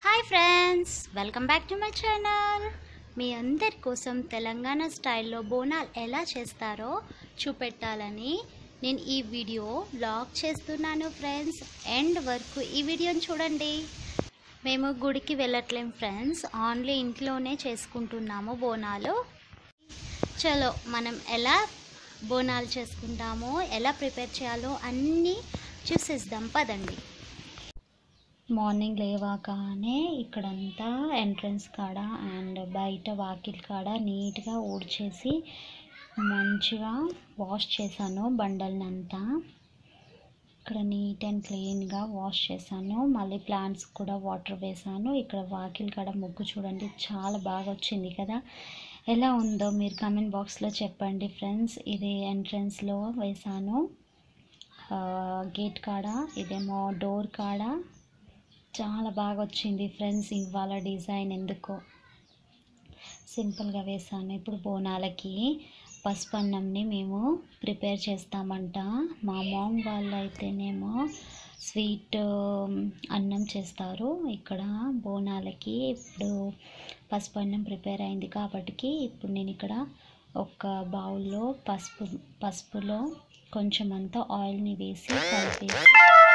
hi friends welcome back to my channel మీ అందరి కోసం తెలంగాణ స్టైల్లో బోనాలు ఎలా చేస్తారో చూపెట్టాలని నేను ఈ వీడియో బ్లాగ్ చేస్తున్నాను ఫ్రెండ్స్ ఎండ్ వరకు ఈ వీడియోని చూడండి మేము గుడికి వెళ్ళట్లేం ఫ్రెండ్స్ ఓన్లీ ఇంట్లోనే చేసుకుంటున్నాము బోనాలు చలో మనం ఎలా బోనాలు చేసుకుంటామో ఎలా ప్రిపేర్ చేయాలో అన్నీ చూసేద్దాం పదండి మార్నింగ్ లేవాకనే ఇక్కడంతా ఎంట్రన్స్ కాడ అండ్ బయట వాకిల్ కాడ నీట్గా ఊడ్చేసి మంచిగా వాష్ చేశాను బండలనంతా ఇక్కడ నీట్ అండ్ క్లీన్గా వాష్ చేశాను మళ్ళీ ప్లాంట్స్ కూడా వాటర్ వేసాను ఇక్కడ వాకిల్ కాడ ముగ్గు చూడండి చాలా బాగా వచ్చింది కదా ఎలా ఉందో మీరు కామెంట్ బాక్స్లో చెప్పండి ఫ్రెండ్స్ ఇది ఎంట్రన్స్లో వేసాను గేట్ కాడ ఇదేమో డోర్ కాడ చాలా బాగా వచ్చింది ఫ్రెండ్స్ ఇవాళ డిజైన్ ఎందుకో సింపుల్గా వేసాను ఇప్పుడు బోనాలకి పసుపు అన్నంని మేము ప్రిపేర్ చేస్తామంట మా మామ్ వాళ్ళు అయితేనేమో స్వీట్ అన్నం చేస్తారు ఇక్కడ బోనాలకి ఇప్పుడు పసుపు అన్నం ప్రిపేర్ అయింది కాబట్టి ఇప్పుడు నేను ఇక్కడ ఒక బౌల్లో పసుపు పసుపులో కొంచెం అంతా ఆయిల్ని వేసి కలిపేసి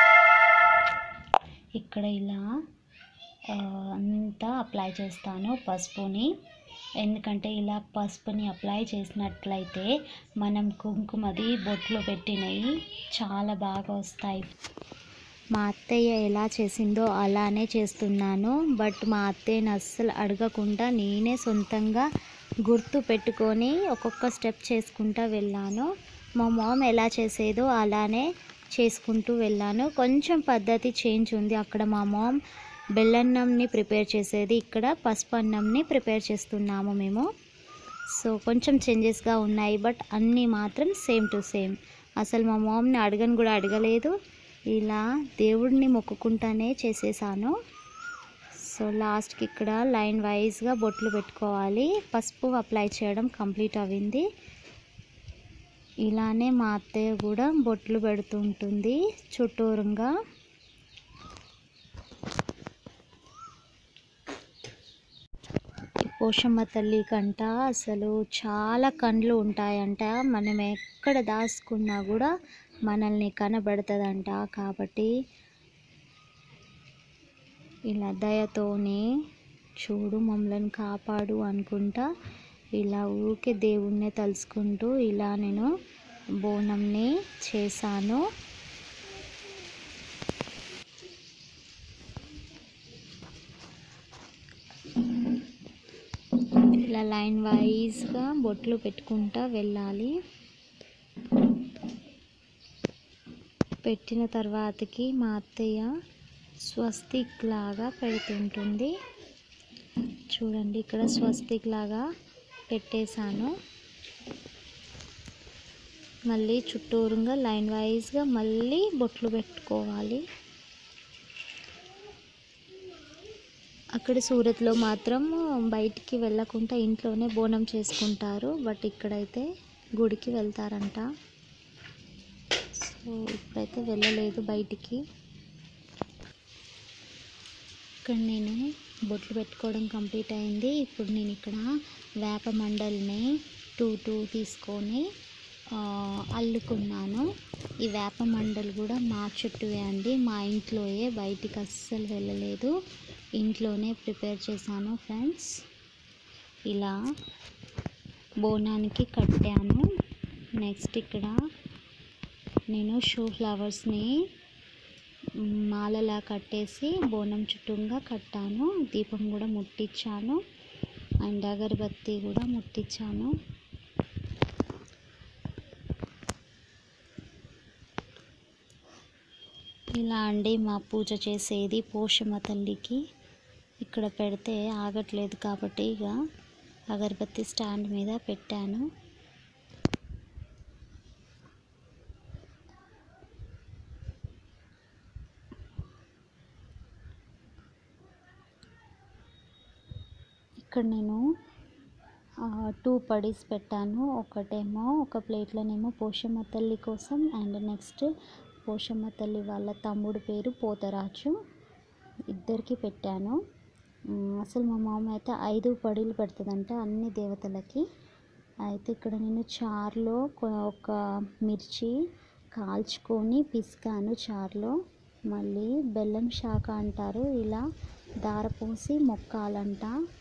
ఇక్కడ ఇలా ఆ, అంతా అప్లై చేస్తాను పసుపుని ఎందుకంటే ఇలా పసుపుని అప్లై చేసినట్లయితే మనం కుంకుమది బొట్లో పెట్టినవి చాలా బాగా వస్తాయి మా అత్తయ్య ఎలా చేసిందో అలానే చేస్తున్నాను బట్ మా అత్తయ్యని అస్సలు అడగకుండా నేనే సొంతంగా గుర్తు పెట్టుకొని ఒక్కొక్క స్టెప్ చేసుకుంటూ వెళ్ళాను మా మామ్ ఎలా చేసేదో అలానే చేసుకుంటూ వెళ్ళాను కొంచెం పద్ధతి చేంజ్ ఉంది అక్కడ మా మామ్ బెల్లన్నంని ప్రిపేర్ చేసేది ఇక్కడ పసుపు అన్నంని ప్రిపేర్ చేస్తున్నాము మేము సో కొంచెం చేంజెస్గా ఉన్నాయి బట్ అన్నీ మాత్రం సేమ్ టు సేమ్ అసలు మా మామ్ని అడగను కూడా అడగలేదు ఇలా దేవుడిని మొక్కుకుంటానే చేసేసాను సో లాస్ట్కి ఇక్కడ లైన్ వైజ్గా బొట్లు పెట్టుకోవాలి పసుపు అప్లై చేయడం కంప్లీట్ అయింది ఇలానే మా అత్తయ్య కూడా బొట్లు పెడుతుంటుంది చుట్టూరుగా ఈ పోషమ్మ తల్లి కంట అసలు చాలా కండ్లు ఉంటాయంట మనం ఎక్కడ దాచుకున్నా కూడా మనల్ని కనబడుతుందంట కాబట్టి ఇలా దయతోనే చూడు మమ్మల్ని కాపాడు అనుకుంటా ఇలా ఊరికే దేవుణ్ణి తలుచుకుంటూ ఇలా నేను బోనంని చేశాను ఇలా లైన్ వైజ్గా బొట్లు పెట్టుకుంటా వెళ్ళాలి పెట్టిన తర్వాతకి మా అత్తయ్య స్వస్తిక్ లాగా పెడుతుంటుంది చూడండి ఇక్కడ స్వస్తిక్ లాగా పెట్టేశాను మళ్ళీ చుట్టూరుగా లైన్ వైజ్గా మళ్ళీ బొట్లు పెట్టుకోవాలి అక్కడ సూరత్లో మాత్రం బయటికి వెళ్ళకుండా ఇంట్లోనే బోనం చేసుకుంటారు బట్ ఇక్కడైతే గుడికి వెళ్తారంట సో ఇప్పుడైతే వెళ్ళలేదు బయటికి ఇక్కడ నేను బొట్లు పెట్టుకోవడం కంప్లీట్ అయింది ఇప్పుడు నేను ఇక్కడ వేప మండల్ని టూ టూ తీసుకొని ఆ, అల్లుకున్నాను ఈ వేప మండలు కూడా మా చుట్టూవే అండి మా ఇంట్లోయే బయటికి అస్సలు వెళ్ళలేదు ఇంట్లోనే ప్రిపేర్ చేశాను ఫ్రెండ్స్ ఇలా బోనానికి కట్టాను నెక్స్ట్ ఇక్కడ నేను షూ ఫ్లవర్స్ని మాలలా కట్టేసి బోనం చుట్టూగా కట్టాను దీపం కూడా ముట్టించాను అండ్ అగరబత్తి కూడా ముట్టించాను ఇలా అండి మా పూజ చేసేది పోషమ్మ తల్లికి ఇక్కడ పెడితే ఆగట్లేదు కాబట్టి ఇక అగరబత్తి స్టాండ్ మీద పెట్టాను ఇక్కడ నేను టూ పడీస్ పెట్టాను ఒకటేమో ఒక ప్లేట్లోనేమో పోషమ్మ తల్లి కోసం అండ్ నెక్స్ట్ పోషమ్మ తల్లి వాళ్ళ తమ్ముడు పేరు పోతరాజు ఇద్దరికి పెట్టాను మ్, అసలు మా మామ అయితే ఐదు పడీలు పెడుతుందంట అన్ని దేవతలకి అయితే ఇక్కడ నేను చారులో కొ- ఒక మిర్చి కాల్చుకొని పిసికాను చారులో మళ్ళీ బెల్లం శాఖ అంటారు ఇలా దారపోసి మొక్కాలంట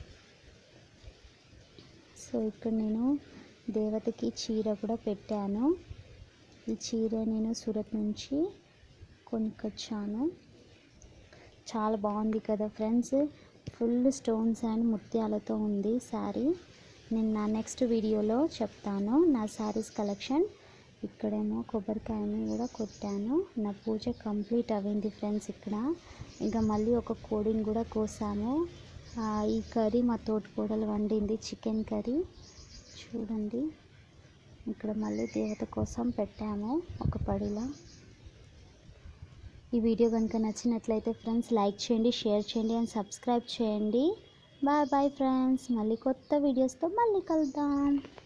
సో ఇక్కడ నేను దేవతకి చీర కూడా పెట్టాను ఈ చీర నేను సూరత్ నుంచి కొనుక్కొచ్చాను చాలా బాగుంది కదా ఫ్రెండ్స్ ఫుల్ స్టోన్స్ అండ్ ముత్యాలతో ఉంది శారీ నేను నా నెక్స్ట్ వీడియోలో చెప్తాను నా శారీస్ కలెక్షన్ ఇక్కడేమో కొబ్బరికాయని కూడా కొట్టాను నా పూజ కంప్లీట్ అయింది ఫ్రెండ్స్ ఇక్కడ ఇంకా మళ్ళీ ఒక కోడిని కూడా కోసాము ఆ, ఈ కర్రీ మా తోటి కోడలు వండింది చికెన్ కర్రీ చూడండి ఇక్కడ మళ్ళీ దేవత కోసం పెట్టాము ఒక పడిలో ఈ వీడియో కనుక నచ్చినట్లయితే ఫ్రెండ్స్ లైక్ చేయండి షేర్ చేయండి అండ్ సబ్స్క్రైబ్ చేయండి బాయ్ బాయ్ ఫ్రెండ్స్ మళ్ళీ కొత్త వీడియోస్తో మళ్ళీ కలుద్దాం